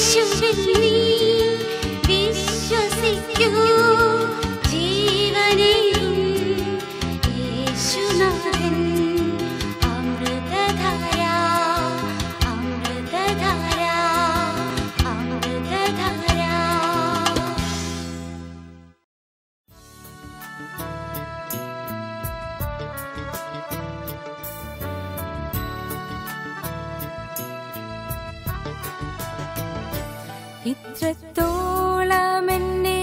യേശുവിൽ നീ വിശ്വസിക്കൂ ജീവനെയും യേശുനാഥൻ അമൃതധാര അമൃതധാര അമൃതധാര ഇത്രത്തോളം എന്നെ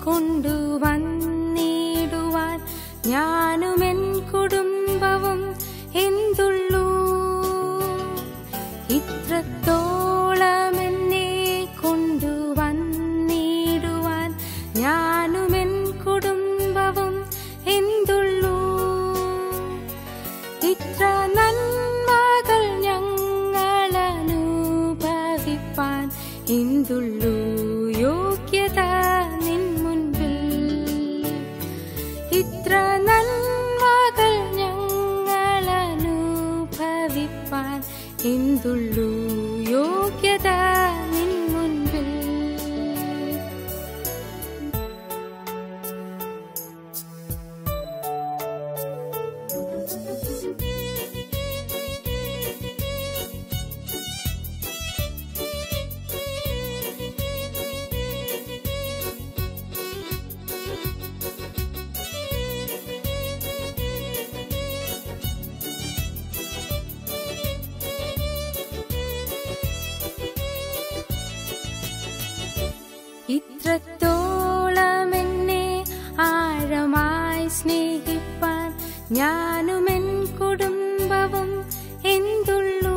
കൊണ്ടുവന്നിടുവാൻ ഞാനും എൻ കുടുംബവും എന്തുള്ളൂ ഇത്രത്തോളം എന്നെ കൊണ്ടുവന്നിടുവാൻ ഞാനും എൻ കുടുംബവും എന്തുള്ളൂ ഇത്ര നന്മകൾ ഞങ്ങൾ അനുഭവിപ്പാൻ എന്തുള്ളൂ യോഗ്യത നിൻ മുൻപിൽ ഇത്ര നന്മകൾ ഞങ്ങൾ അനുഭവിപ്പാൻ എന്തുള്ളൂ യോഗ്യത നിൻ മുൻപിൽ ഇത്രത്തോളം എന്നെ ആഴമായി സ്നേഹിപ്പാൻ ഞാനും എൻ കുടുംബവും എന്തുള്ളൂ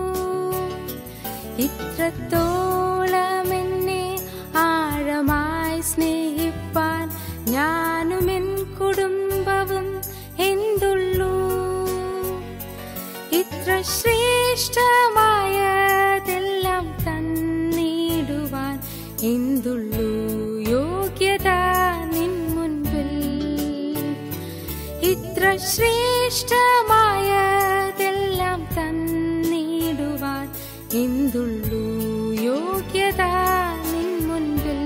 ഇത്രത്തോളം എന്നെ ആഴമായി സ്നേഹിപ്പാൻ ഞാനും എൻ കുടുംബവും എന്തുള്ളൂ ഇത്ര ശ്രേഷ്ഠമായതെല്ലാം തന്നിടുവാൻ എന്തുള്ളൂ യോഗ്യത നിൻ മുൻപിൽ ഇത്ര ശ്രേഷ്ഠമായതെല്ലാം തന്നിടുവാൻ എന്തുള്ളൂ യോഗ്യത നിൻ മുൻപിൽ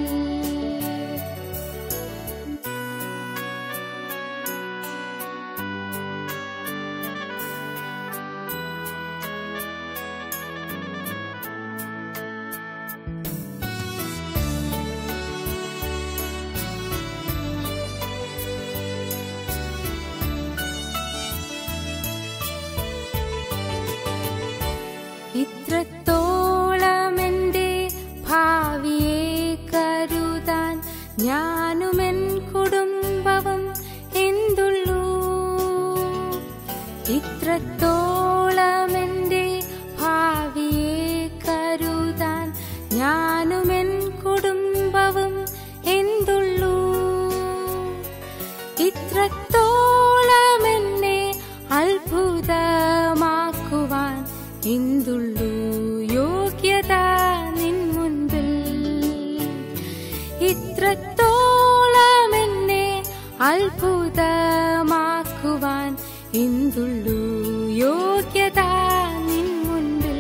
ഇത്രത്തോളം എന്റെ ഭാവിയെ കരുതാൻ ഞാനും എൻ കുടുംബവും എന്തുള്ളൂ ഇത്രത്തോളം എന്റെ ഭാവിയെ കരുതാൻ ഞാനും എൻ കുടുംബവും എന്തുള്ളൂ ഇത്രത്തോളം എന്നെ അത്ഭുതമാക്കുവാൻ എന്തുള്ളൂ യോഗ്യത നിൻ മുൻപിൽ ഇത്രത്തോളം എന്നെ അത്ഭുതമാക്കുവാൻ എന്തുള്ളൂ യോഗ്യത നിൻ മുൻപിൽ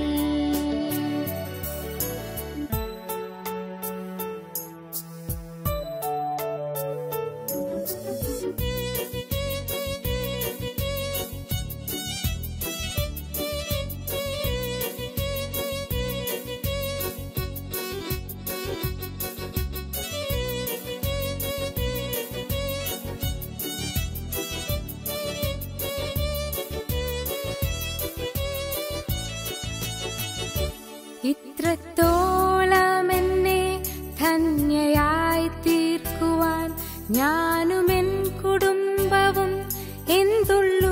ഇത്രത്തോളം എന്നെ ധന്യയായി തീർക്കുവാൻ ഞാനും എൻ കുടുംബവും എന്തുള്ളൂ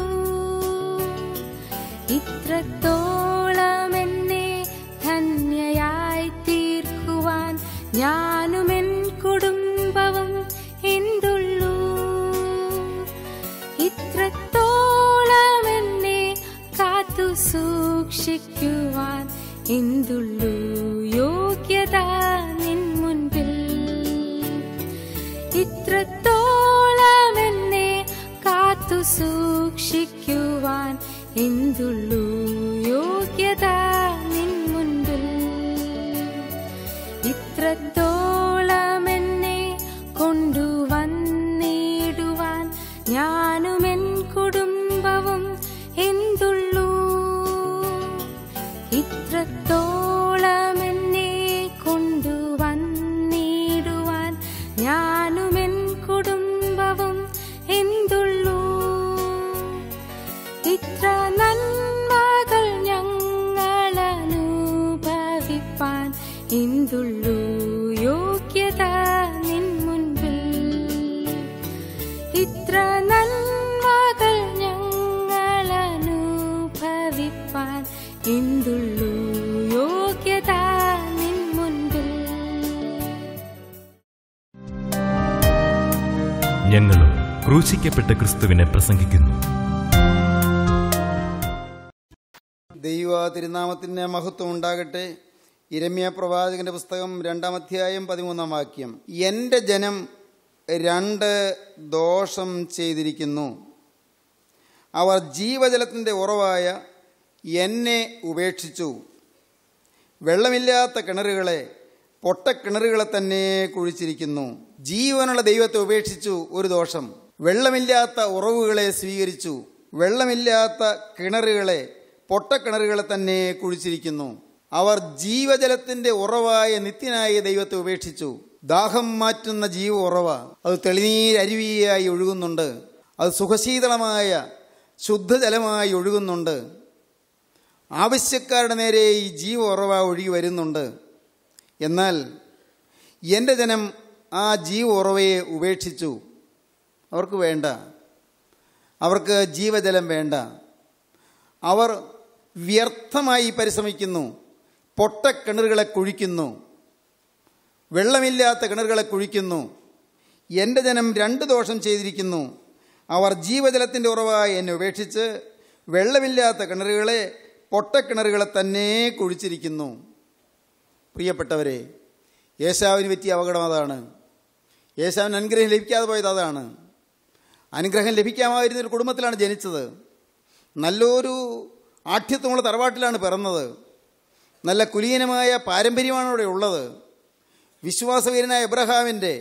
ഇത്രത്തോളം എന്നെ ധന്യയായി തീർക്കുവാൻ ഞാനും എൻ കുടുംബവും എന്തുള്ളൂ ഇത്രത്തോളം എന്നെ കാത്തു സൂക്ഷിക്കുവാൻ എന്തുള്ളൂ യോഗ്യത നിൻ മുൻപിൽ ഇത്രത്തോളം എന്നെ കാത്തു സൂക്ഷിക്കുവാൻ എന്തുള്ളൂ യോഗ്യത നിൻ മുൻപിൽ ഇത്രത്തോളം എന്നെ കൊണ്ടുവന്നിടുവാൻ ഞാനും എൻ കുടുംബവും എന്തുള്ളൂ ഇത്രത്തോളം എന്നെ കൊണ്ടുവന്നിടുവാൻ ഞാനും എൻ കുടുംബവും എന്തുള്ളൂ ഇത്ര നന്മകൾ ഞങ്ങൾ അനുഭവിപ്പാൻ എന്തുള്ളൂ യോഗ്യത നിൻ മുൻപിൽ ഇത്ര നന്മകൾ ഞങ്ങൾ അനുഭവിപ്പാൻ എന്തുള്ളൂ യോഗ്യത നിൻ മുൻപിൽ ഞങ്ങളും ക്രൂശിക്കപ്പെട്ട ക്രിസ്തുവിനെ പ്രസംഗിക്കുന്നു ദൈവ തിരുനാമത്തിന് മഹത്വം ഉണ്ടാകട്ടെ ഇരമ്യ പ്രവാചകന്റെ പുസ്തകം രണ്ടാം അധ്യായം പതിമൂന്നാം വാക്യം എൻ്റെ ജനം രണ്ട് ദോഷം ചെയ്തിരിക്കുന്നു അവർ ജീവജലത്തിൻ്റെ ഉറവായ എന്നെ ഉപേക്ഷിച്ചു വെള്ളമില്ലാത്ത കിണറുകളെ പൊട്ടക്കിണറുകളെ തന്നെ കുഴിച്ചിരിക്കുന്നു ജീവനുള്ള ദൈവത്തെ ഉപേക്ഷിച്ചു ഒരു ദോഷം വെള്ളമില്ലാത്ത ഉറവുകളെ സ്വീകരിച്ചു വെള്ളമില്ലാത്ത കിണറുകളെ പൊട്ടക്കിണറുകളെ തന്നെ കുഴിച്ചിരിക്കുന്നു അവർ ജീവജലത്തിന്റെ ഉറവായ നിത്യനായ ദൈവത്തെ ഉപേക്ഷിച്ചു ദാഹം മാറ്റുന്ന ജീവ ഉറവ അത് തെളിനീരരുവിയായി ഒഴുകുന്നുണ്ട് അത് സുഖശീതളമായ ശുദ്ധജലമായി ഒഴുകുന്നുണ്ട് ആവശ്യക്കാരുടെ നേരെ ഈ ജീവ ഉറവ ഒഴുകി വരുന്നുണ്ട് എന്നാൽ എൻ്റെ ജനം ആ ജീവ ഉറവയെ ഉപേക്ഷിച്ചു അവർക്ക് വേണ്ട അവർക്ക് ജീവജലം വേണ്ട അവർ വ്യർത്ഥമായി പരിശ്രമിക്കുന്നു പൊട്ടക്കിണറുകളെ കുഴിക്കുന്നു വെള്ളമില്ലാത്ത കിണറുകളെ കുഴിക്കുന്നു എൻ്റെ ജനം രണ്ട് ദോഷം ചെയ്തിരിക്കുന്നു അവർ ജീവജലത്തിൻ്റെ ഉറവായി എന്നെ ഉപേക്ഷിച്ച് വെള്ളമില്ലാത്ത കിണറുകളെ പൊട്ടക്കിണറുകളെ തന്നെ കുഴിച്ചിരിക്കുന്നു പ്രിയപ്പെട്ടവരെ യേശാവിന് പറ്റിയ അപകടം അതാണ് യേശാവിന് അനുഗ്രഹം ലഭിക്കാതെ പോയത് അതാണ് അനുഗ്രഹം ലഭിക്കാമായിരുന്ന ഒരു കുടുംബത്തിലാണ് ജനിച്ചത് നല്ലൊരു ആഠ്യത്വമുള്ള തറവാട്ടിലാണ് പിറന്നത് നല്ല കുലീനമായ പാരമ്പര്യമാണ് അവിടെ ഉള്ളത് വിശ്വാസവീരനായ എബ്രഹാമിൻ്റെ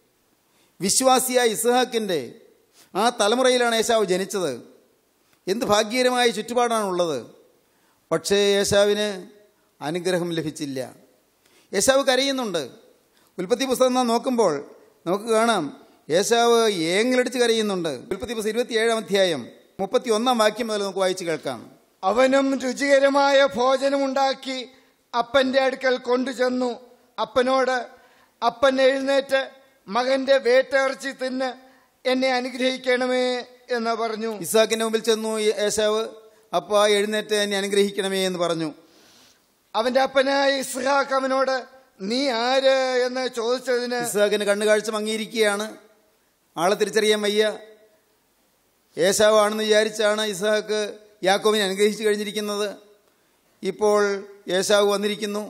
വിശ്വാസിയായ ഇസ്ഹാക്കിൻ്റെ ആ തലമുറയിലാണ് യേശാവ് ജനിച്ചത് എന്ത് ഭാഗ്യകരമായ ചുറ്റുപാടാണുള്ളത് പക്ഷേ യേശാവിന് അനുഗ്രഹം ലഭിച്ചില്ല യേശാവ് കരയുന്നുണ്ട് ഉൽപ്പത്തി പുസ്തകം നാം നോക്കുമ്പോൾ നമുക്ക് കാണാം യേശാവ് ഏങ്ങലടിച്ച് കരയുന്നുണ്ട് ഉൽപ്പത്തി പുസ്തകം ഇരുപത്തിയേഴാം അധ്യായം മുപ്പത്തി ഒന്നാം വാക്യം മുതൽ നമുക്ക് വായിച്ചു കേൾക്കാം അവനും രുചികരമായ ഭോജനമുണ്ടാക്കി അപ്പന്റെ അടുക്കൽ കൊണ്ടുചെന്നു അപ്പനോട് അപ്പൻ എഴുന്നേറ്റ് മകന്റെ വേട്ടയിറച്ചി തിന്ന് എന്നെ അനുഗ്രഹിക്കണമേ എന്ന് പറഞ്ഞു ഇസാക്കിന്റെ മുമ്പിൽ ചെന്നു യേശാവ് അപ്പ എഴുന്നേറ്റ് എന്നെ അനുഗ്രഹിക്കണമേ എന്ന് പറഞ്ഞു അവന്റെ അപ്പനായ ഇസ്ഹാഖ് അവനോട് നീ ആര് എന്ന് ചോദിച്ചതിന് ഇസാക്കിന് കണ്ണുകാഴ്ച മങ്ങിയിരിക്കുകയാണ് ആളെ തിരിച്ചറിയാൻ വയ്യ യേശാവ് ആണെന്ന് വിചാരിച്ചാണ് ഇസാക്ക് യാക്കോബിനെ അനുഗ്രഹിച്ചു കഴിഞ്ഞിരിക്കുന്നത് ഇപ്പോൾ യേശാവ് വന്നിരിക്കുന്നു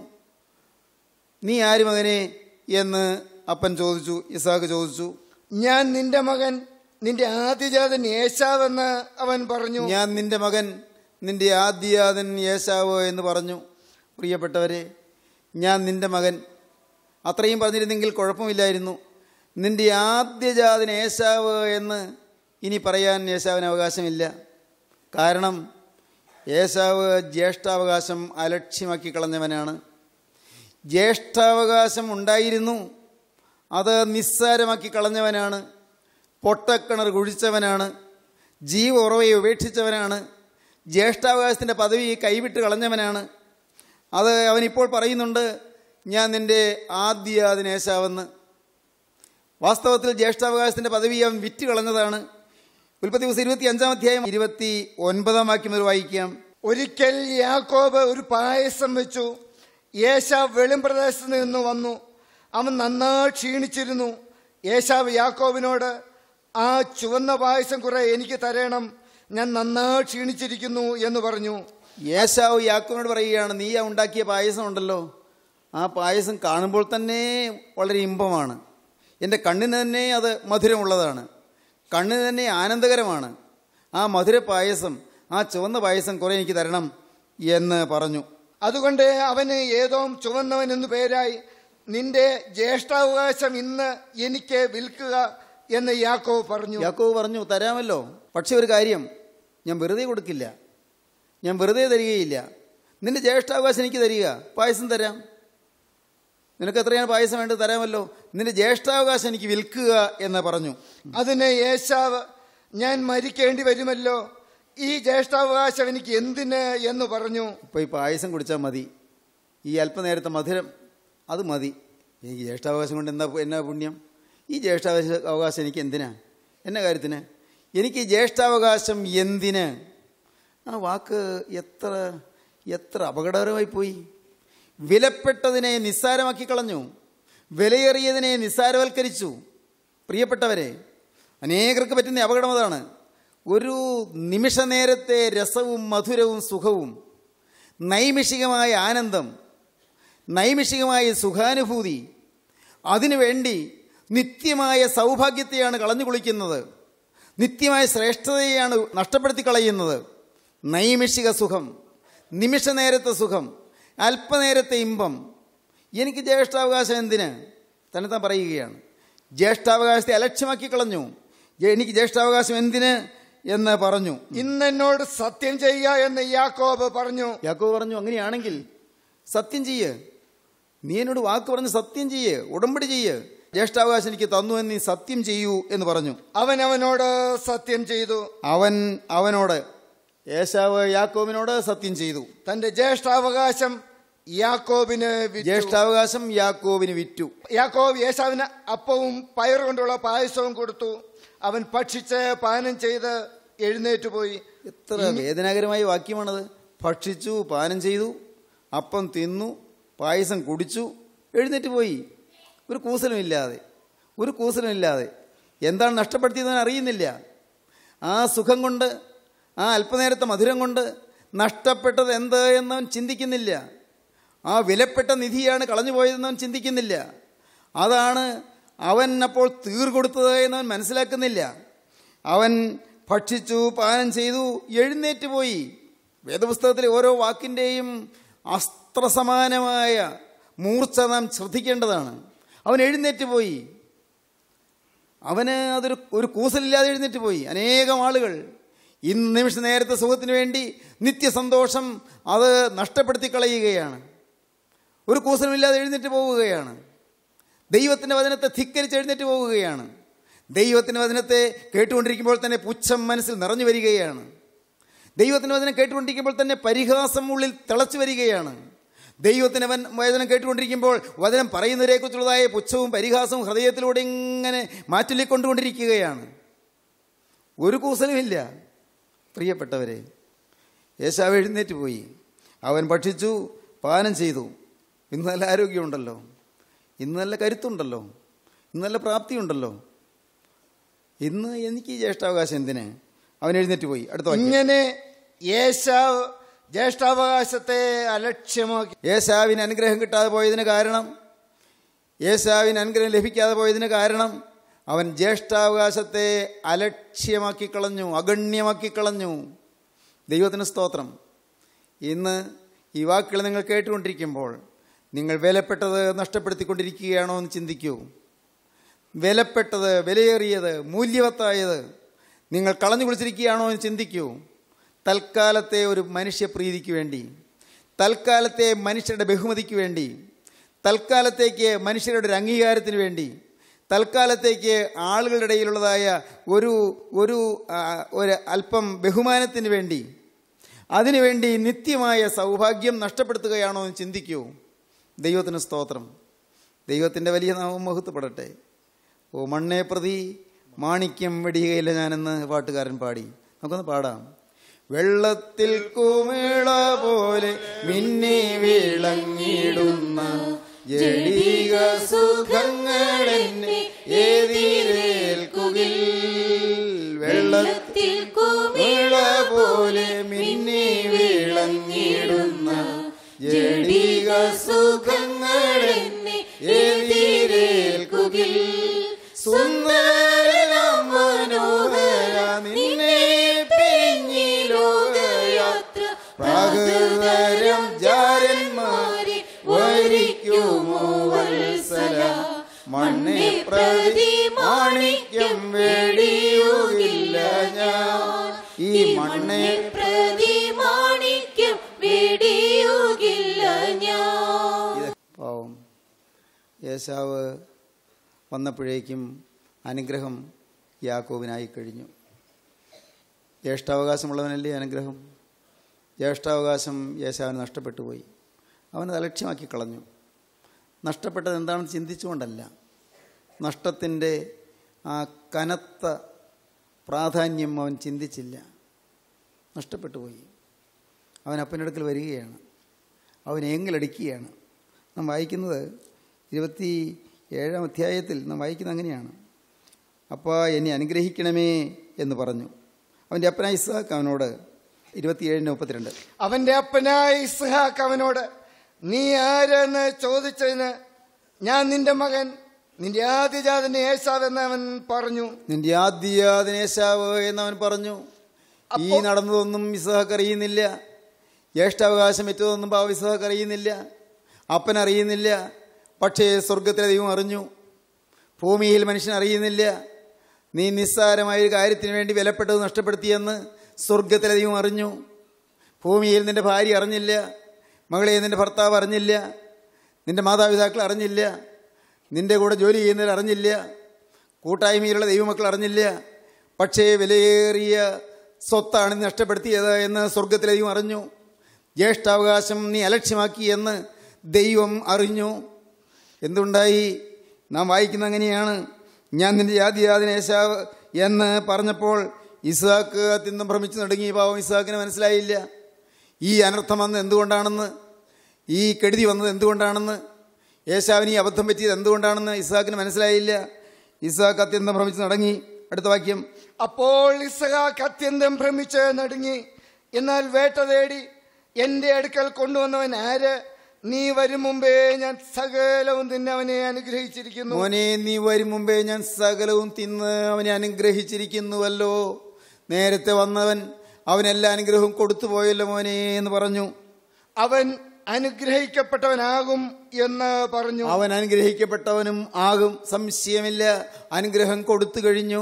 നീ ആര് മകനെ എന്ന് അപ്പൻ ചോദിച്ചു ഇസാക്ക് ചോദിച്ചു ഞാൻ നിന്റെ മകൻ നിന്റെ ആദ്യജാതൻ യേശാവെന്ന് അവൻ പറഞ്ഞു ഞാൻ നിന്റെ മകൻ നിന്റെ ആദ്യാതൻ യേശാവ് എന്ന് പറഞ്ഞു പ്രിയപ്പെട്ടവരെ ഞാൻ നിന്റെ മകൻ അത്രയും പറഞ്ഞിരുന്നെങ്കിൽ കുഴപ്പമില്ലായിരുന്നു നിന്റെ ആദ്യജാതൻ യേശാവ് എന്ന് ഇനി പറയാൻ യേശാവിന് അവകാശമില്ല കാരണം യേശാവ് ജ്യേഷ്ഠാവകാശം അലക്ഷ്യമാക്കി കളഞ്ഞവനാണ് ജ്യേഷ്ഠാവകാശം ഉണ്ടായിരുന്നു അത് നിസ്സാരമാക്കി കളഞ്ഞവനാണ് പൊട്ടക്കിണർ കുഴിച്ചവനാണ് ജീവ ഉറവയെ ഉപേക്ഷിച്ചവനാണ് ജ്യേഷ്ഠാവകാശത്തിൻ്റെ പദവി കൈവിട്ട് കളഞ്ഞവനാണ് അത് അവനിപ്പോൾ പറയുന്നുണ്ട് ഞാൻ നിൻ്റെ ആദ്യ അതിനേശാവെന്ന് വാസ്തവത്തിൽ ജ്യേഷ്ഠാവകാശത്തിൻ്റെ പദവി അവൻ വിറ്റ് കളഞ്ഞതാണ് ഉൽപ്പത്തി ദിവസം ഇരുപത്തി അഞ്ചാം അധ്യായം ഇരുപത്തി ഒൻപതാം വാക്യം മുതൽ വായിക്കാം ഒരിക്കൽ യാക്കോബ് ഒരു പായസം വെച്ചു യേശാവ് വെളിമ്പ്രദേശത്ത് നിന്ന് വന്നു അവൻ നന്നായി ക്ഷീണിച്ചിരുന്നു യേശാവ് യാക്കോബിനോട് ആ ചുവന്ന പായസം കുറെ എനിക്ക് തരണം ഞാൻ നന്നായി ക്ഷീണിച്ചിരിക്കുന്നു എന്ന് പറഞ്ഞു യേശാവ് യാക്കോവിനോട് പറയുകയാണ് നീ ആ ഉണ്ടാക്കിയ പായസം ഉണ്ടല്ലോ ആ പായസം കാണുമ്പോൾ തന്നെ വളരെ ഇമ്പമാണ് എൻ്റെ കണ്ണിന് തന്നെ അത് മധുരമുള്ളതാണ് കണ്ണിന് തന്നെ ആനന്ദകരമാണ് ആ മധുര പായസം ആ ചുവന്ന പായസം കുറെ എനിക്ക് തരണം എന്ന് പറഞ്ഞു അതുകൊണ്ട് അവന് ഏതോ ചുവന്നവൻ എന്നു പേരായി നിന്റെ ജ്യേഷ്ഠാവകാശം ഇന്ന് എനിക്ക് വിൽക്കുക എന്ന് യാക്കോവ് പറഞ്ഞു യാക്കോവ് പറഞ്ഞു തരാമല്ലോ പക്ഷെ ഒരു കാര്യം ഞാൻ വെറുതെ കൊടുക്കില്ല ഞാൻ വെറുതെ തരികയില്ല നിന്റെ ജ്യേഷ്ഠാവകാശം എനിക്ക് തരിക പായസം തരാം നിനക്ക് എത്രയാണ് പായസം വേണ്ടത് തരാമല്ലോ നിന്റെ ജ്യേഷ്ഠാവകാശം എനിക്ക് വിൽക്കുക എന്ന് പറഞ്ഞു അതിന് യേശാവ് ഞാൻ മരിക്കേണ്ടി വരുമല്ലോ ഈ ജ്യേഷ്ഠാവകാശം എനിക്ക് എന്തിന് എന്ന് പറഞ്ഞു ഇപ്പോൾ ഈ പായസം കുടിച്ചാൽ മതി ഈ അല്പനേരത്തെ മധുരം അത് മതി എനിക്ക് ജ്യേഷ്ഠാവകാശം കൊണ്ട് എന്താ എന്നാ പുണ്യം ഈ ജ്യേഷ്ഠാവകാശ അവകാശം എനിക്ക് എന്തിനാ എന്ന കാര്യത്തിന് എനിക്ക് ഈ ജ്യേഷ്ഠാവകാശം എന്തിന് ആ വാക്ക് എത്ര എത്ര അപകടകരമായി പോയി വിലപ്പെട്ടതിനെ നിസ്സാരമാക്കി കളഞ്ഞു വിലയേറിയതിനെ നിസ്സാരവൽക്കരിച്ചു പ്രിയപ്പെട്ടവരെ അനേകർക്ക് പറ്റുന്ന അപകടം അതാണ് ഒരു നിമിഷ നേരത്തെ രസവും മധുരവും സുഖവും നൈമിഷികമായ ആനന്ദം നൈമിഷികമായ സുഖാനുഭൂതി അതിനുവേണ്ടി നിത്യമായ സൗഭാഗ്യത്തെയാണ് കളഞ്ഞു കുളിക്കുന്നത് നിത്യമായ ശ്രേഷ്ഠതയെയാണ് നഷ്ടപ്പെടുത്തി കളയുന്നത് നൈമിഷിക സുഖം നിമിഷ നേരത്തെ സുഖം അല്പനേരത്തെ ഇമ്പം എനിക്ക് ജ്യേഷ്ഠാവകാശം എന്തിന് തന്നെ താൻ പറയുകയാണ് ജ്യേഷ്ഠാവകാശത്തെ അലക്ഷ്യമാക്കി കളഞ്ഞു എനിക്ക് ജ്യേഷ്ഠാവകാശം എന്തിന് എന്ന് പറഞ്ഞു ഇന്ന് എന്നോട് സത്യം ചെയ്യുക എന്ന് യാക്കോബ് പറഞ്ഞു യാക്കോബ് പറഞ്ഞു അങ്ങനെയാണെങ്കിൽ സത്യം ചെയ്യ് നീ എന്നോട് വാക്ക് പറഞ്ഞ് സത്യം ചെയ്യ് ഉടമ്പടി ചെയ്യ് ജ്യേഷ്ഠാവകാശം എനിക്ക് തന്നു എന്ന് നീ സത്യം ചെയ്യൂ എന്ന് പറഞ്ഞു അവൻ അവനോട് സത്യം ചെയ്തു അവൻ അവനോട് യേശാവ് യാക്കോബിനോട് സത്യം ചെയ്തു തന്റെ ജ്യേഷ്ഠാവകാശം യാക്കോബിന് വിറ്റു. ജ്യേഷ്ഠാവകാശം യാക്കോബിന് വിറ്റു യാക്കോബ് യേശാവിന് അപ്പവും പയർ കൊണ്ടുള്ള പായസവും കൊടുത്തു അവൻ ഭക്ഷിച്ച് പാനം ചെയ്ത് എഴുന്നേറ്റ് പോയി എത്ര വേദനാകരമായ വാക്യമാണത് ഭക്ഷിച്ചു പാനം ചെയ്തു അപ്പം തിന്നു പായസം കുടിച്ചു എഴുന്നേറ്റ് പോയി ഒരു കൂസലുമില്ലാതെ ഒരു കൂസലുമില്ലാതെ എന്താണ് നഷ്ടപ്പെടുത്തിയതെന്ന് അറിയുന്നില്ല ആ സുഖം കൊണ്ട് ആ അല്പനേരത്തെ മധുരം കൊണ്ട് നഷ്ടപ്പെട്ടത് എന്ത് എന്നവൻ ചിന്തിക്കുന്നില്ല ആ വിലപ്പെട്ട നിധിയാണ് കളഞ്ഞു പോയതെന്നവൻ ചിന്തിക്കുന്നില്ല അതാണ് അവൻ അപ്പോൾ തീർ കൊടുത്തത് എന്നവൻ മനസ്സിലാക്കുന്നില്ല അവൻ ഭക്ഷിച്ചു പാനം ചെയ്തു എഴുന്നേറ്റ് പോയി വേദപുസ്തകത്തിലെ ഓരോ വാക്കിൻ്റെയും അസ്ത്രസമാനമായ മൂർച്ച നാം ശ്രദ്ധിക്കേണ്ടതാണ് അവൻ എഴുന്നേറ്റ് പോയി അവന് അതൊരു ഒരു കൂസലില്ലാതെ എഴുന്നേറ്റ് പോയി അനേകം ആളുകൾ ഇന്ന് നിമിഷ നേരത്തെ സുഖത്തിന് വേണ്ടി നിത്യസന്തോഷം അത് നഷ്ടപ്പെടുത്തി കളയുകയാണ് ഒരു കൂസലുമില്ലാതെ എഴുന്നേറ്റ് പോവുകയാണ് ദൈവത്തിൻ്റെ വചനത്തെ ധിക്കരിച്ച് എഴുന്നേറ്റ് പോവുകയാണ് ദൈവത്തിൻ്റെ വചനത്തെ കേട്ടുകൊണ്ടിരിക്കുമ്പോൾ തന്നെ പുച്ഛം മനസ്സിൽ നിറഞ്ഞു വരികയാണ് ദൈവത്തിൻ്റെ വചനം കേട്ടുകൊണ്ടിരിക്കുമ്പോൾ തന്നെ പരിഹാസം ഉള്ളിൽ തിളച്ചു വരികയാണ് ദൈവത്തിൻ്റെ വൻ വചനം കേട്ടുകൊണ്ടിരിക്കുമ്പോൾ വചനം പറയുന്നവരെക്കുറിച്ചുള്ളതായ പുച്ഛവും പരിഹാസവും ഹൃദയത്തിലൂടെ ഇങ്ങനെ മാറ്റിക്കൊണ്ടുകൊണ്ടിരിക്കുകയാണ് ഒരു കൂസലുമില്ല പ്രിയപ്പെട്ടവരെ യേശാവ് എഴുന്നേറ്റ് പോയി അവൻ ഭക്ഷിച്ചു പാനം ചെയ്തു ഇന്ന് നല്ല ആരോഗ്യമുണ്ടല്ലോ ഇന്ന് നല്ല കരുത്തുണ്ടല്ലോ ഇന്ന് നല്ല പ്രാപ്തിയുണ്ടല്ലോ ഇന്ന് എനിക്ക് ഈ ജ്യേഷ്ഠാവകാശം എന്തിന് അവൻ എഴുന്നേറ്റ് പോയി അടുത്ത വാക്യം. ഇങ്ങനെ യേശാവ് ജ്യേഷ്ഠാവകാശത്തെ അലക്ഷ്യമാക്കി യേശാവിന് അനുഗ്രഹം കിട്ടാതെ പോയതിന് കാരണം യേശാവിന് അനുഗ്രഹം ലഭിക്കാതെ പോയതിന് കാരണം അവൻ ജ്യേഷ്ഠാവകാശത്തെ അലക്ഷ്യമാക്കി കളഞ്ഞു അഗണ്യമാക്കി കളഞ്ഞു ദൈവത്തിന് സ്തോത്രം ഇന്ന് ഈ വാക്കുകൾ നിങ്ങൾ കേട്ടുകൊണ്ടിരിക്കുമ്പോൾ നിങ്ങൾ വിലപ്പെട്ടത് നഷ്ടപ്പെടുത്തിക്കൊണ്ടിരിക്കുകയാണോ എന്ന് ചിന്തിക്കൂ വിലപ്പെട്ടത് വിലയേറിയത് മൂല്യവത്തായത് നിങ്ങൾ കളഞ്ഞു കുളിച്ചിരിക്കുകയാണോ എന്ന് ചിന്തിക്കൂ തൽക്കാലത്തെ ഒരു മനുഷ്യപ്രീതിക്ക് വേണ്ടി തൽക്കാലത്തെ മനുഷ്യരുടെ ബഹുമതിക്ക് വേണ്ടി തൽക്കാലത്തേക്ക് മനുഷ്യരുടെ ഒരു അംഗീകാരത്തിന് വേണ്ടി തൽക്കാലത്തേക്ക് ആളുകളുടെ ഇടയിലുള്ളതായ ഒരു ഒരു ആ, ഒരു അല്പം ബഹുമാനത്തിന് വേണ്ടി അതിനുവേണ്ടി നിത്യമായ സൗഭാഗ്യം നഷ്ടപ്പെടുത്തുകയാണോ എന്ന് ചിന്തിക്കൂ ദൈവത്തിന് സ്തോത്രം ദൈവത്തിൻ്റെ വലിയ നാമം മഹത്വപ്പെടട്ടെ ഓ മണ്ണേ പ്രതി മാണിക്യം വെടിയുകയില്ല ഞാനെന്ന് പാട്ടുകാരൻ പാടി നമുക്കൊന്ന് പാടാം വെള്ളത്തിൽ കുമിള പോലെ മിന്നി വിളങ്ങിടുന്ന ജടിക സുഖങ്ങൾ എന്നെ എതിരേൽക്കുകിൽ വെള്ളത്തിൽ കുമിള പോലെ മിന്നി വിളങ്ങിടുന്ന ജടിക സുഖങ്ങൾ എന്നെ എതിരേൽക്കുകിൽ സുന്ദരം മനോഹര നിന്നെ പിഞ്ഞി ലോകയാത്ര പ്രാകൃതരം ജാരന്മാരെ വരിക്കുമോ വത്സ പ്രതിമാണിക്യം വേടിയുകില്ല ഞാൻ ഈ മണ്ണിൽ പ്രതിമാണിക്യം വേടിയുകില്ല ഞാൻ പാവം യേശാവ് വന്നപ്പോഴേക്കും അനുഗ്രഹം യാക്കോബിനായി കഴിഞ്ഞു ജ്യേഷ്ഠാവകാശമുള്ളവനല്ലേ അനുഗ്രഹം ജ്യേഷ്ഠാവകാശം യേശാവിന് നഷ്ടപ്പെട്ടു പോയി അവനത് അലക്ഷ്യമാക്കി കളഞ്ഞു നഷ്ടപ്പെട്ടത് എന്താണെന്ന് ചിന്തിച്ചുകൊണ്ടല്ല നഷ്ടത്തിൻ്റെ ആ കനത്ത പ്രാധാന്യം അവൻ ചിന്തിച്ചില്ല നഷ്ടപ്പെട്ടു പോയി അവൻ അപ്പനടുക്കൽ വരികയാണ് അവൻ ഏങ്ങലടിക്കുകയാണ് നാം വായിക്കുന്നത് ഇരുപത്തി ഏഴാം അധ്യായത്തിൽ നാം വായിക്കുന്നത് അങ്ങനെയാണ് അപ്പോൾ എന്നെ അനുഗ്രഹിക്കണമേ എന്ന് പറഞ്ഞു അവൻ്റെ അപ്പനായ ഇസ്ഹാക്ക് അവനോട് ഇരുപത്തിയേഴിന് മുപ്പത്തിരണ്ട് അവന്റെ അപ്പനായ ഇസ്ഹാക്ക് അവനോട് നീ ആരെന്ന് ചോദിച്ചതിന് ഞാൻ നിന്റെ മകൻ നിന്റെ ആദ്യജാതന്റെ ഏശാവ് എന്ന് അവൻ പറഞ്ഞു നിന്റെ ആദ്യാദിനേശാവ് എന്നവൻ പറഞ്ഞു ഈ നടന്നതൊന്നും ഇസ്ഹാക്ക് അറിയുന്നില്ല ജ്യേഷ്ഠാവകാശം ഏറ്റതൊന്നും പാവ ഇസ്ഹാക്ക് അറിയുന്നില്ല അപ്പൻ അറിയുന്നില്ല പക്ഷേ സ്വർഗത്തിലെ ദൈവം അറിഞ്ഞു ഭൂമിയിൽ മനുഷ്യൻ അറിയുന്നില്ല നീ നിസ്സാരമായ ഒരു കാര്യത്തിന് വേണ്ടി വിലപ്പെട്ടത് നഷ്ടപ്പെടുത്തിയെന്ന് സ്വർഗത്തിലെ ദൈവം അറിഞ്ഞു ഭൂമിയിൽ നിന്റെ ഭാര്യ അറിഞ്ഞില്ല മകളെ നിന്റെ ഭർത്താവ് അറിഞ്ഞില്ല നിന്റെ മാതാപിതാക്കൾ അറിഞ്ഞില്ല നിന്റെ കൂടെ ജോലി ചെയ്യുന്നവർ അറിഞ്ഞില്ല കൂട്ടായ്മയിലുള്ള ദൈവമക്കൾ അറിഞ്ഞില്ല പക്ഷേ വിലയേറിയ സ്വത്താണ് നീ നഷ്ടപ്പെടുത്തിയത് എന്ന് സ്വർഗത്തിലെ ദൈവം അറിഞ്ഞു ജ്യേഷ്ഠാവകാശം നീ അലക്ഷ്യമാക്കി എന്ന് ദൈവം അറിഞ്ഞു എന്തുണ്ടായി നാം വായിക്കുന്ന അങ്ങനെയാണ് ഞാൻ നിന്റെ ജാതിയാതിനേശാവ് എന്ന് പറഞ്ഞപ്പോൾ ഇസാക്ക് അത്യന്തം ഭ്രമിച്ചു നടുങ്ങി പാവം ഇസാക്കിന് മനസ്സിലായില്ല ഈ അനർത്ഥം വന്നത് എന്തുകൊണ്ടാണെന്ന് ഈ കെടുതി വന്നത് എന്തുകൊണ്ടാണെന്ന് യേശാവിന് ഈ അബദ്ധം പറ്റിയത് എന്തുകൊണ്ടാണെന്ന് ഇസാക്കിന് മനസ്സിലായില്ല ഇസാക്ക് അത്യന്തം ഭ്രമിച്ച് നടങ്ങി അടുത്ത വാക്യം അപ്പോൾ ഇസ്ഹാക്ക് അത്യന്തം ഭ്രമിച്ച് നടുങ്ങി എന്നാൽ വേട്ട തേടി എന്റെ അടുക്കൽ കൊണ്ടുവന്നവൻ ആര് നീ വരും മുമ്പേ ഞാൻ സകലവും തിന്നെ അവനെ അനുഗ്രഹിച്ചിരിക്കുന്നു മോനെ നീ വരും മുമ്പേ ഞാൻ സകലവും തിന്ന് അവനെ അനുഗ്രഹിച്ചിരിക്കുന്നുവല്ലോ നേരത്തെ വന്നവൻ അവനെല്ലാ അനുഗ്രഹവും കൊടുത്തു പോയല്ലോ മോനെ എന്ന് പറഞ്ഞു അവൻ അനുഗ്രഹിക്കപ്പെട്ടവനാകും എന്ന് പറഞ്ഞു അവൻ അനുഗ്രഹിക്കപ്പെട്ടവനും ആകും സംശയമില്ല അനുഗ്രഹം കൊടുത്തു കഴിഞ്ഞു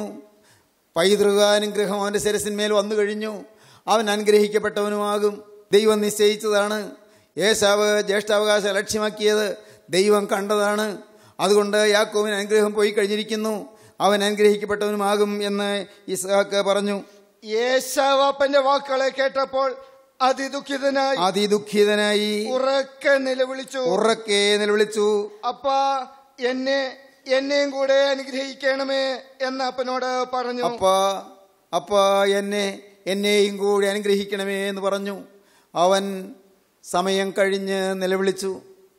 പൈതൃകാനുഗ്രഹം അവൻ്റെ ശിരസിന്മേൽ വന്നു കഴിഞ്ഞു അവൻ അനുഗ്രഹിക്കപ്പെട്ടവനുമാകും ദൈവം നിശ്ചയിച്ചതാണ് യേശാവ് ജ്യേഷ്ഠാവകാശം ലക്ഷ്യമാക്കിയത് ദൈവം കണ്ടതാണ് അതുകൊണ്ട് യാക്കോവിന് അനുഗ്രഹം പോയി കഴിഞ്ഞിരിക്കുന്നു അവൻ അനുഗ്രഹിക്കപ്പെട്ടവനുമാകും എന്ന് ഇസ്ഹാക്ക് പറഞ്ഞു യേശാവാപ്പന്റെ വാക്കുകളെ കേട്ടപ്പോൾ അതിദുഃഖിതനായി അതിദുഃഖിതനായി ഉറക്കെ നിലവിളിച്ചു ഉറക്കെ നിലവിളിച്ചു അപ്പ എന്നെ എന്നെയും കൂടെ അനുഗ്രഹിക്കണമേ എന്ന് അപ്പനോട് പറഞ്ഞു അപ്പ അപ്പ എന്നെ എന്നെയും കൂടി അനുഗ്രഹിക്കണമേ എന്ന് പറഞ്ഞു അവൻ സമയം കഴിഞ്ഞ് നിലവിളിച്ചു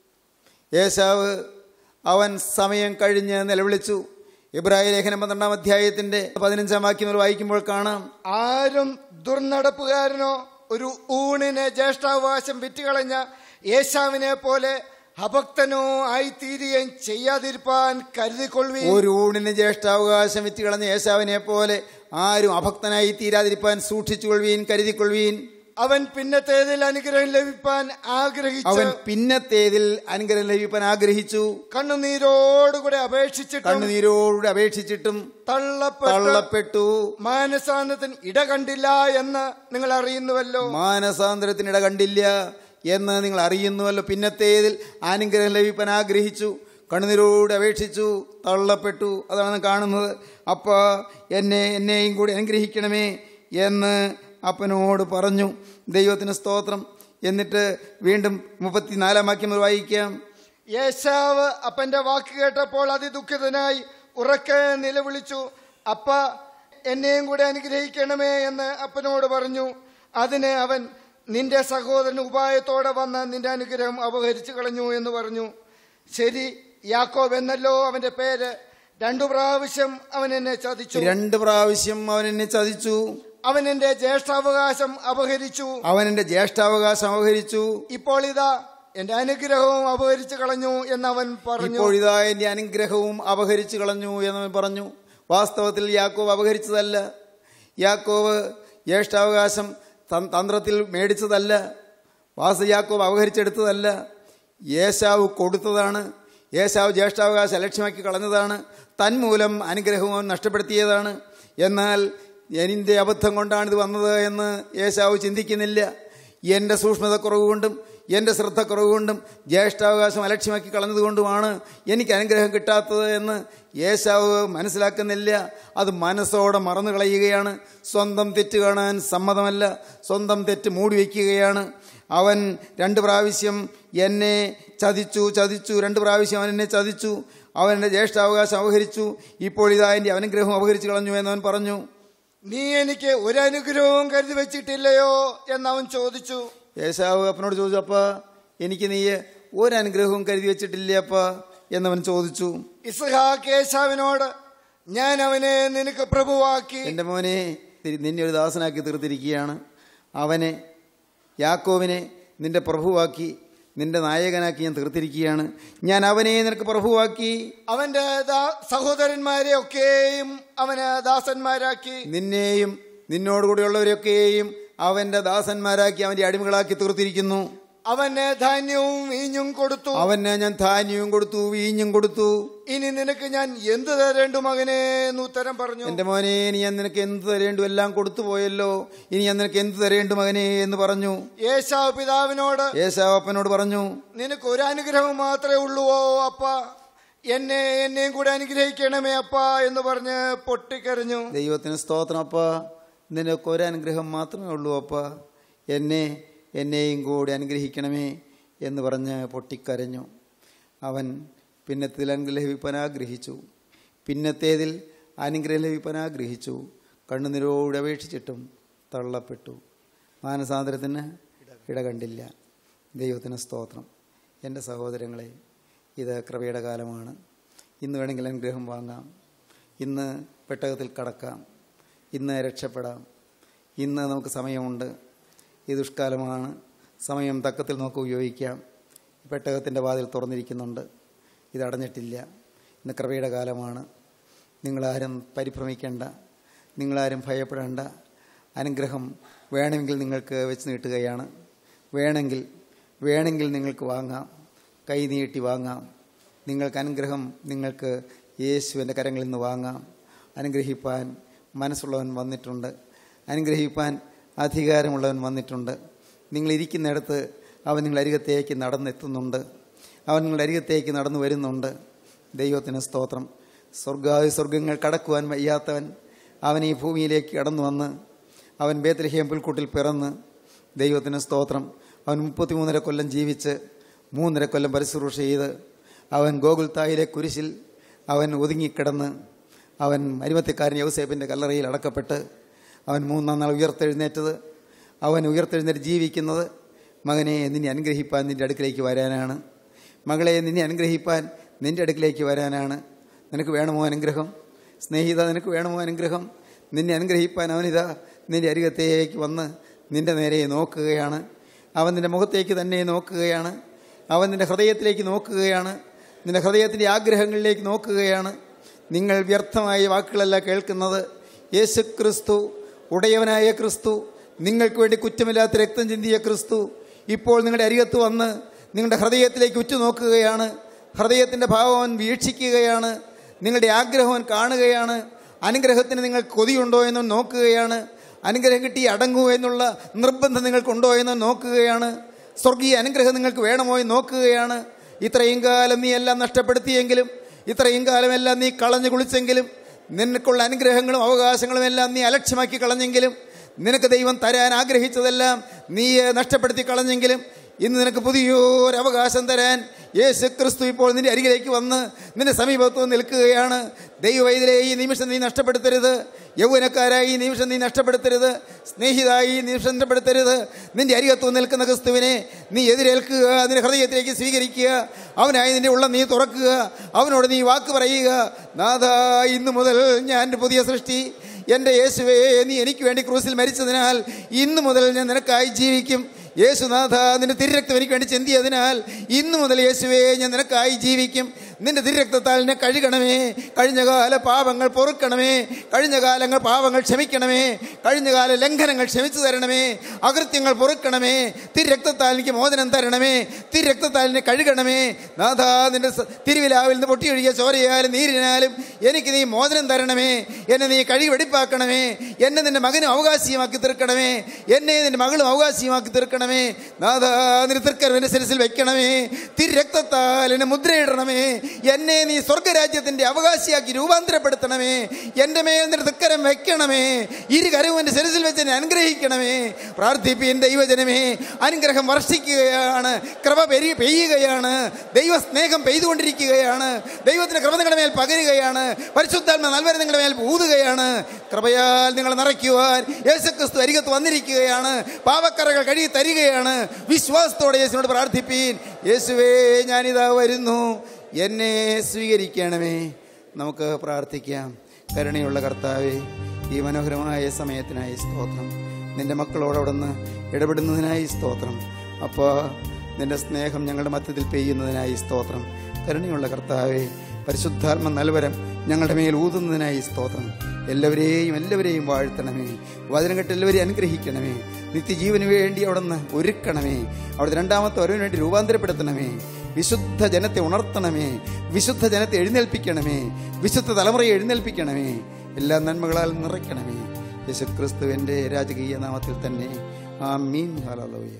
യേശാവ് അവൻ സമയം കഴിഞ്ഞ് നിലവിളിച്ചു ഇബ്രാഹിം ലേഖനം പന്ത്രണ്ടാം അധ്യായത്തിന്റെ പതിനഞ്ചാം വാക്യം മുതൽ വായിക്കുമ്പോൾ കാണാം ആരും ദുർനടപ്പുകാരനോ ഒരു ഊണിന് ജ്യേഷ്ഠാവകാശം വിറ്റുകളഞ്ഞ യേശാവിനെ പോലെ അഭക്തനോ ആയിത്തീരുകയും ചെയ്യാതിരിപ്പാൻ കരുതിക്കൊള്ളുകയും ഒരു ഊണിന് ജ്യേഷ്ഠാവകാശം വിറ്റുകളഞ്ഞ യേശാവിനെ പോലെ ആരും അഭക്തനായി തീരാതിരിപ്പാൻ സൂക്ഷിച്ചുകൊള്ളുവീൻ കരുതിക്കൊള്ളുവീൻ അവൻ പിന്നത്തേതിൽ അനുഗ്രഹം ലഭിപ്പാൻ ആഗ്രഹിച്ചു അവൻ പിന്നത്തേതിൽ അനുഗ്രഹം ലഭിപ്പാൻ ആഗ്രഹിച്ചു കണ്ണുനീരോടുകൂടെ അപേക്ഷിച്ചിട്ടും കണ്ണുനീരോട് അപേക്ഷിച്ചിട്ടും തള്ളപ്പെട്ട തള്ളപ്പെട്ടു മാനസാന്തത്തിന് ഇട കണ്ടില്ല എന്ന് നിങ്ങൾ അറിയുന്നുവല്ലോ മാനസാന്തരത്തിനിട കണ്ടില്ല എന്ന് നിങ്ങൾ അറിയുന്നുവല്ലോ പിന്നത്തേതിൽ അനുഗ്രഹം ലഭിപ്പാൻ ആഗ്രഹിച്ചു കണ്ണുനീരോട് അപേക്ഷിച്ചു തള്ളപ്പെട്ടു അതാണ് കാണുന്നത് അപ്പ എന്നെ എന്നെയും കൂടി അനുഗ്രഹിക്കണമേ എന്ന് അപ്പനോട് പറഞ്ഞു ദൈവത്തിന് സ്തോത്രം എന്നിട്ട് വീണ്ടും മുപ്പത്തിനാലാം വാക്യം മുതൽ വായിക്കാം യേശാവ് അപ്പന്റെ വാക്ക് കേട്ടപ്പോൾ അതിദുഃഖിതനായി ഉറക്കെ നിലവിളിച്ചു അപ്പ എന്നെയും കൂടെ അനുഗ്രഹിക്കണമേ എന്ന് അപ്പനോട് പറഞ്ഞു അതിന് അവൻ നിന്റെ സഹോദരൻ ഉപായത്തോടെ വന്ന് നിന്റെ അനുഗ്രഹം അപഹരിച്ചു കളഞ്ഞു എന്ന് പറഞ്ഞു ശരി യാക്കോബ് എന്നല്ലോ അവന്റെ പേര് രണ്ടു പ്രാവശ്യം അവൻ എന്നെ ചതിച്ചു രണ്ട് പ്രാവശ്യം അവൻ എന്നെ ചതിച്ചു അവൻ എന്റെ ജ്യേഷ്ഠാവകാശം അപഹരിച്ചു അവൻ എന്റെ ജ്യേഷ്ഠാവകാശം അപഹരിച്ചു ഇപ്പോൾ ഇതാ എന്റെ അനുഗ്രഹവും അപഹരിച്ചു കളഞ്ഞു എന്ന് അവൻ പറഞ്ഞു ഇപ്പോൾ ഇതാ എന്റെ അനുഗ്രഹവും അപഹരിച്ചു കളഞ്ഞു എന്ന് പറഞ്ഞു വാസ്തവത്തിൽ യാക്കോവ് അപഹരിച്ചതല്ല യാക്കോവ് ജ്യേഷ്ഠാവകാശം തൻ- തന്ത്രത്തിൽ മേടിച്ചതല്ല വാസ യാക്കോവ് അപഹരിച്ചെടുത്തതല്ല യേശാവ് കൊടുത്തതാണ് യേശാവ് ജ്യേഷ്ഠാവകാശം അലക്ഷ്യമാക്കി കളഞ്ഞതാണ് തന്മൂലം അനുഗ്രഹവും അവൻ നഷ്ടപ്പെടുത്തിയതാണ് എന്നാൽ എൻ്റെ അബദ്ധം കൊണ്ടാണ് ഇത് വന്നത് എന്ന് യേശാവ് ചിന്തിക്കുന്നില്ല എൻ്റെ സൂക്ഷ്മതക്കുറവ് കൊണ്ടും എൻ്റെ ശ്രദ്ധക്കുറവ് കൊണ്ടും ജ്യേഷ്ഠാവകാശം അലക്ഷ്യമാക്കി കളഞ്ഞതുകൊണ്ടുമാണ് എനിക്ക് അനുഗ്രഹം കിട്ടാത്തത് എന്ന് യേശാവ് മനസ്സിലാക്കുന്നില്ല അത് മനസ്സോടെ മറന്നു കളയുകയാണ് സ്വന്തം തെറ്റ് കാണാൻ സമ്മതമല്ല സ്വന്തം തെറ്റ് മൂടി വയ്ക്കുകയാണ് അവൻ രണ്ട് പ്രാവശ്യം എന്നെ ചതിച്ചു ചതിച്ചു രണ്ട് പ്രാവശ്യം അവൻ എന്നെ ചതിച്ചു അവൻ എൻ്റെ ജ്യേഷ്ഠാവകാശം അപഹരിച്ചു ഇപ്പോൾ ഇതാ എൻ്റെ അനുഗ്രഹം അപഹരിച്ചു കളഞ്ഞു എന്നവൻ പറഞ്ഞു നീ എനിക്ക് ഒരു അനുഗ്രഹവും കരുതി വെച്ചിട്ടില്ലയോ എന്നവൻ ചോദിച്ചു യേശാവ് അപ്പനോട് ചോദിച്ചു അപ്പ എനിക്ക് നീ ഒരു അനുഗ്രഹവും കരുതി വെച്ചിട്ടില്ലേ അപ്പ എന്നവൻ ചോദിച്ചു ഇസ്ഹാക്ക് യേശാവിനോട് ഞാൻ അവനെ നിനക്ക് പ്രഭുവാക്കി എൻ്റെ മോനെ തിരി- നിന്നെ ഒരു ദാസനാക്കി തീർത്തിരിക്കുകയാണ് അവനെ യാക്കോവിനെ നിന്റെ പ്രഭുവാക്കി നിന്റെ നായകനാക്കി ഞാൻ തീർത്തിരിക്കുകയാണ് ഞാൻ അവനെ നിനക്ക് പ്രഭുവാക്കി അവന്റെ ദാ- സഹോദരന്മാരെ ഒക്കെയും അവന് ദാസന്മാരാക്കി നിന്നെയും നിന്നോടുകൂടെയുള്ളവരെയൊക്കെയും അവന്റെ ദാസന്മാരാക്കി അവന്റെ അടിമകളാക്കി തീർത്തിരിക്കുന്നു അവന് ധാന്യവും വീഞ്ഞും കൊടുത്തു അവന് ഞാൻ ധാന്യവും കൊടുത്തു വീഞ്ഞും കൊടുത്തു ഇനി നിനക്ക് ഞാൻ എന്ത് തരേണ്ടു മകനെ എന്ന് ഉത്തരം പറഞ്ഞു എന്റെ മോനെ ഇനി ഞാൻ നിനക്ക് എന്ത് തരേണ്ടു എല്ലാം കൊടുത്തു പോയല്ലോ ഇനി ഞാൻ നിനക്ക് എന്ത് തരേണ്ടു മകനെ എന്ന് പറഞ്ഞു യേശാവ് പിതാവിനോട് യേശാവ് അപ്പനോട് പറഞ്ഞു നിനക്ക് ഒരു അനുഗ്രഹം മാത്രമേ ഉള്ളുവോ അപ്പ എന്നെ എന്നെയും കൂടെ അനുഗ്രഹിക്കണമേ അപ്പ എന്ന് പറഞ്ഞ് പൊട്ടിക്കരഞ്ഞു ദൈവത്തിന് സ്തോത്രം അപ്പ നിനക്ക് ഒരു അനുഗ്രഹം മാത്രമേ ഉള്ളൂ അപ്പ എന്നെ എന്നെയും കൂടി അനുഗ്രഹിക്കണമേ എന്ന് പറഞ്ഞ് പൊട്ടിക്കരഞ്ഞു അവൻ പിന്നത്തിൽ അനുഗ്രഹം ലഭിപ്പാൻ ആഗ്രഹിച്ചു പിന്നത്തേതിൽ അനുഗ്രഹം ലഭിപ്പാൻ ആഗ്രഹിച്ചു കണ്ണുനിരോട് അപേക്ഷിച്ചിട്ടും തള്ളപ്പെട്ടു മാനസാന്തരത്തിന് ഇടകണ്ടില്ല ദൈവത്തിന് സ്തോത്രം എൻ്റെ സഹോദരങ്ങളെ ഇത് കൃപയുടെ കാലമാണ് ഇന്ന് വേണമെങ്കിൽ അനുഗ്രഹം വാങ്ങാം ഇന്ന് പെട്ടകത്തിൽ കടക്കാം ഇന്ന് രക്ഷപ്പെടാം ഇന്ന് നമുക്ക് സമയമുണ്ട് ഈ ദുഷ്കാലമാണ് സമയം തക്കത്തിൽ നമുക്ക് ഉപയോഗിക്കാം പെട്ടകത്തിൻ്റെ വാതിൽ തുറന്നിരിക്കുന്നുണ്ട് ഇത് അടഞ്ഞിട്ടില്ല ഇന്ന് കൃപയുടെ കാലമാണ് നിങ്ങളാരും പരിഭ്രമിക്കേണ്ട നിങ്ങളാരും ഭയപ്പെടേണ്ട അനുഗ്രഹം വേണമെങ്കിൽ നിങ്ങൾക്ക് വെച്ച് നീട്ടുകയാണ് വേണമെങ്കിൽ വേണമെങ്കിൽ നിങ്ങൾക്ക് വാങ്ങാം കൈ നീട്ടി വാങ്ങാം നിങ്ങൾക്ക് അനുഗ്രഹം നിങ്ങൾക്ക് യേശുവിൻ്റെ കരങ്ങളിൽ നിന്ന് വാങ്ങാം അനുഗ്രഹിപ്പാൻ മനസ്സുള്ളവൻ വന്നിട്ടുണ്ട് അനുഗ്രഹിപ്പാൻ അധികാരമുള്ളവൻ വന്നിട്ടുണ്ട് നിങ്ങൾ ഇരിക്കുന്നിടത്ത് അവൻ നിങ്ങളുടെ അരികത്തേക്ക് നടന്നെത്തുന്നുണ്ട് അവൻ നിങ്ങളുടെ അരികത്തേക്ക് നടന്നു വരുന്നുണ്ട് ദൈവത്തിന് സ്തോത്രം സ്വർഗാദി സ്വർഗങ്ങൾ കടക്കുവാൻ വയ്യാത്തവൻ അവൻ ഈ ഭൂമിയിലേക്ക് കടന്നു വന്ന് അവൻ ബേത്ലഹേം പുൽക്കൂട്ടിൽ പിറന്ന് ദൈവത്തിന് സ്തോത്രം അവൻ മുപ്പത്തിമൂന്നര കൊല്ലം ജീവിച്ച് മൂന്നര കൊല്ലം പരിശുശ്രൂഷ ചെയ്ത് അവൻ ഗോകുൽത്തായിലെ കുരിശിൽ അവൻ ഒതുങ്ങിക്കിടന്ന് അവൻ അരിമത്യക്കാരൻ യൗസേപ്പിൻ്റെ കല്ലറയിൽ അടക്കപ്പെട്ട് അവൻ മൂന്നാം നാൾ ഉയർത്തെഴുന്നേറ്റത് അവൻ ഉയർത്തെഴുന്നേറ്റ് ജീവിക്കുന്നത് മകനെ നിന്നെ അനുഗ്രഹിപ്പാൻ നിൻ്റെ അടുക്കിലേക്ക് വരാനാണ് മകളെ നിന്നെ അനുഗ്രഹിപ്പാൻ നിൻ്റെ അടുക്കിലേക്ക് വരാനാണ് നിനക്ക് വേണമോ അനുഗ്രഹം സ്നേഹിത നിനക്ക് വേണമോ അനുഗ്രഹം നിന്നെ അനുഗ്രഹിപ്പാൻ അവനിതാ നിൻ്റെ അരികത്തേക്ക് വന്ന് നിൻ്റെ നേരെ നോക്കുകയാണ് അവൻ നിൻ്റെ മുഖത്തേക്ക് തന്നെ നോക്കുകയാണ് അവൻ നിൻ്റെ ഹൃദയത്തിലേക്ക് നോക്കുകയാണ് നിൻ്റെ ഹൃദയത്തിൻ്റെ ആഗ്രഹങ്ങളിലേക്ക് നോക്കുകയാണ് നിങ്ങൾ വ്യർത്ഥമായ വാക്കുകളല്ല കേൾക്കുന്നത് യേശു ക്രിസ്തു ഉടയവനായ ക്രിസ്തു നിങ്ങൾക്ക് വേണ്ടി കുറ്റമില്ലാത്ത രക്തം ചിന്തിയ ക്രിസ്തു ഇപ്പോൾ നിങ്ങളുടെ അരികത്ത് വന്ന് നിങ്ങളുടെ ഹൃദയത്തിലേക്ക് ഉറ്റുനോക്കുകയാണ് ഹൃദയത്തിൻ്റെ ഭാവം അവൻ വീക്ഷിക്കുകയാണ് നിങ്ങളുടെ ആഗ്രഹം അവൻ കാണുകയാണ് അനുഗ്രഹത്തിന് നിങ്ങൾ കൊതിയുണ്ടോ എന്ന് നോക്കുകയാണ് അനുഗ്രഹം കിട്ടി അടങ്ങൂ എന്നുള്ള നിർബന്ധം നിങ്ങൾക്കുണ്ടോ എന്ന് നോക്കുകയാണ് സ്വർഗീയ അനുഗ്രഹം നിങ്ങൾക്ക് വേണമോ എന്ന് നോക്കുകയാണ് ഇത്രയും കാലം നീ എല്ലാം നഷ്ടപ്പെടുത്തിയെങ്കിലും ഇത്രയും കാലം എല്ലാം നീ കളഞ്ഞു കുളിച്ചെങ്കിലും നിനക്കുള്ള അനുഗ്രഹങ്ങളും അവകാശങ്ങളും എല്ലാം നീ അലക്ഷ്യമാക്കി കളഞ്ഞെങ്കിലും നിനക്ക് ദൈവം തരാൻ ആഗ്രഹിച്ചതെല്ലാം നീ നഷ്ടപ്പെടുത്തി കളഞ്ഞെങ്കിലും ഇന്ന് നിനക്ക് പുതിയൊരു അവകാശം തരാൻ യേശു ക്രിസ്തു ഇപ്പോൾ നിന്റെ അരികിലേക്ക് വന്ന് നിന്റെ സമീപത്ത് വന്ന് നിൽക്കുകയാണ് ദൈവവൈദ്യരെ ഈ നിമിഷം നീ നഷ്ടപ്പെടുത്തരുത് യൗവനക്കാരായി ഈ നിമിഷം നീ നഷ്ടപ്പെടുത്തരുത് സ്നേഹിതായി ഈ നിമിഷം നഷ്ടപ്പെടുത്തരുത് നിന്റെ അരികത്ത് വന്ന് നിൽക്കുന്ന ക്രിസ്തുവിനെ നീ എതിരേൽക്കുക നിന്റെ ഹൃദയത്തിലേക്ക് സ്വീകരിക്കുക അവനായി നിന്റെ ഉള്ളം നീ തുറക്കുക അവനോട് നീ വാക്ക് പറയുക നാഥ ഇന്നു മുതൽ ഞാൻ ഒരു പുതിയ സൃഷ്ടി എൻ്റെ യേശുവേ നീ എനിക്ക് വേണ്ടി ക്രൂസിൽ മരിച്ചതിനാൽ ഇന്നു മുതൽ ഞാൻ നിനക്കായി ജീവിക്കും യേശുനാഥ നിന്റെ തിരുരക്തം എനിക്ക് വേണ്ടി ചെന്തിയതിനാൽ ഇന്നു മുതൽ യേശുവേ ഞാൻ നിനക്കായി ജീവിക്കും നിന്റെ തിരക്തത്താൽ എന്നെ കഴുകണമേ കഴിഞ്ഞകാല പാപങ്ങൾ പൊറുക്കണമേ കഴിഞ്ഞ കാലങ്ങൾ പാപങ്ങൾ ക്ഷമിക്കണമേ കഴിഞ്ഞകാല ലംഘനങ്ങൾ ക്ഷമിച്ചു തരണമേ അകൃത്യങ്ങൾ പൊറുക്കണമേ തിരക്തത്താൽ എനിക്ക് മോചനം തരണമേ തിരക്തത്താൽ എന്നെ കഴുകണമേ നാഥാ നിന്റെ സ- തിരുവിലാവിൽ നിന്ന് പൊട്ടിയൊഴുകിയ ചോരയാലും നീരിനാലും എനിക്ക് നീ മോചനം തരണമേ എന്നെ നീ കഴുകി വെടിപ്പാക്കണമേ എന്നെ നിന്റെ മകനും അവകാശിയുമാക്കി തീർക്കണമേ എന്നെ നിന്റെ മകളും അവകാശിയുമാക്കി തീർക്കണമേ നാഥാ നിന്റെ തൃക്കരം എന്റെ ശിരസിൽ വെക്കണമേ തിരക്തത്താൽ എന്നെ മുദ്രയിടണമേ എന്നെ നീ സ്വർഗരാജ്യത്തിന്റെ അവകാശിയാക്കി രൂപാന്തരപ്പെടുത്തണമേ എൻ്റെ മേൽ നിന്റെ തൃക്കരം വെക്കണമേ ഇരു കരവും എൻ്റെ ശിരസിൽ വെച്ച് എന്നെ അനുഗ്രഹിക്കണമേ പ്രാർത്ഥിപ്പീൻ ദൈവജനമേ അനുഗ്രഹം വർഷിക്കുകയാണ് കൃപ പെരി പെയ്യുകയാണ് ദൈവസ്നേഹം പെയ്തുകൊണ്ടിരിക്കുകയാണ് ദൈവത്തിന്റെ കൃപ നിങ്ങളുടെ മേൽ പകരുകയാണ് പരിശുദ്ധാത്മ നൽവരം നിങ്ങളുടെ മേൽ ഊതുകയാണ് കൃപയാൽ നിങ്ങളെ നിറയ്ക്കുവാൻ യേശുക്രിസ്തു അരികത്ത് വന്നിരിക്കുകയാണ് പാവക്കറകൾ കഴുകി തരികയാണ് വിശ്വാസത്തോടെ യേശുവിനോട് പ്രാർത്ഥിപ്പീൻ യേശുവേ ഞാനിതാ വരുന്നു എന്നെ സ്വീകരിക്കണമേ നമുക്ക് പ്രാർത്ഥിക്കാം കരുണയുള്ള കർത്താവേ ഈ മനോഹരമായ സമയത്തിനായി സ്തോത്രം നിന്റെ മക്കളോട് അവിടെ നിന്ന് ഇടപെടുന്നതിനായി സ്തോത്രം അപ്പോൾ നിന്റെ സ്നേഹം ഞങ്ങളുടെ മധ്യത്തിൽ പെയ്യുന്നതിനായി സ്തോത്രം കരുണയുള്ള കർത്താവേ പരിശുദ്ധാത്മ നൽവരം ഞങ്ങളുടെ മേൽ ഊതുന്നതിനായി സ്തോത്രം എല്ലാവരെയും എല്ലാവരെയും വാഴ്ത്തണമേ വചനം കേട്ട് എല്ലാവരെയും അനുഗ്രഹിക്കണമേ നിത്യജീവന് വേണ്ടി അവിടെ നിന്ന് ഒരുക്കണമേ അവിടുത്തെ രണ്ടാമത്തെ വരവിന് വേണ്ടി രൂപാന്തരപ്പെടുത്തണമേ വിശുദ്ധ ജനത്തെ ഉണർത്തണമേ വിശുദ്ധ ജനത്തെ എഴുന്നേൽപ്പിക്കണമേ വിശുദ്ധ തലമുറയെ എഴുന്നേൽപ്പിക്കണമേ എല്ലാ നന്മകളാൽ നിറയ്ക്കണമേ യേശുക്രിസ്തുവിന്റെ രാജകീയ നാമത്തിൽ തന്നെ ആ മീൻ ഹലോയ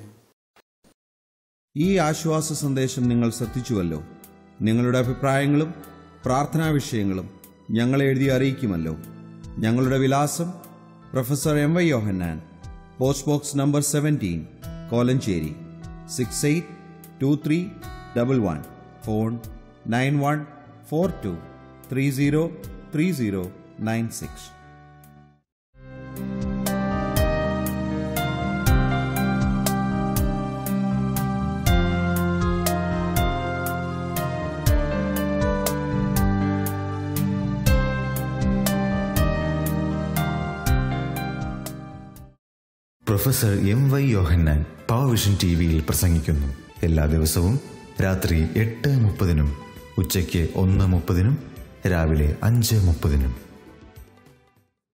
ഈ ആശ്വാസ സന്ദേശം നിങ്ങൾ ശ്രദ്ധിച്ചുവല്ലോ നിങ്ങളുടെ അഭിപ്രായങ്ങളും പ്രാർത്ഥനാ വിഷയങ്ങളും ഞങ്ങളെ എഴുതി അറിയിക്കുമല്ലോ ഞങ്ങളുടെ വിലാസം professor M Y Yohannan post box number seventeen Kolenchery six eight two three double one phone nine one four two three zero three zero nine six professor M Y Yohannan power vision T വിയിൽ പ്രസംഗിക്കുന്നു എല്ലാ ദിവസവും രാത്രി എട്ട് മുപ്പതിനും ഉച്ചയ്ക്ക് ഒന്ന് മുപ്പതിനും രാവിലെ അഞ്ച് മുപ്പതിനും